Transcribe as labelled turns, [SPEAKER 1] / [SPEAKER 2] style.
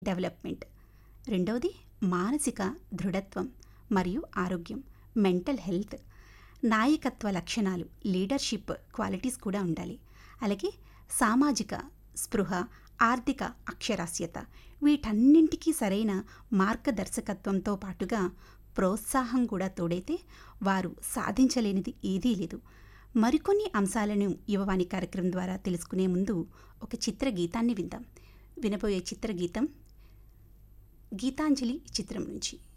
[SPEAKER 1] development రెండవది మానసిక దృఢత్వం మరియు ఆరోగ్యం మెంటల్ హెల్త్ నాయకత్వ లక్షణాలు లీడర్షిప్ క్వాలిటీస్ కూడా ఉండాలి అలాగే సామాజిక స్పృహ ఆర్థిక అక్షరాస్యత వీటన్నింటికీ సరైన మార్గదర్శకత్వంతో పాటుగా ప్రోత్సాహం కూడా తోడైతే వారు సాధించలేనిది ఏదీ లేదు మరికొన్ని అంశాలను యువవాణి కార్యక్రమం ద్వారా తెలుసుకునే ముందు ఒక చిత్ర గీతాన్ని విందాం వినబోయే చిత్రగీతం గీతాంజలి చిత్రం నుంచి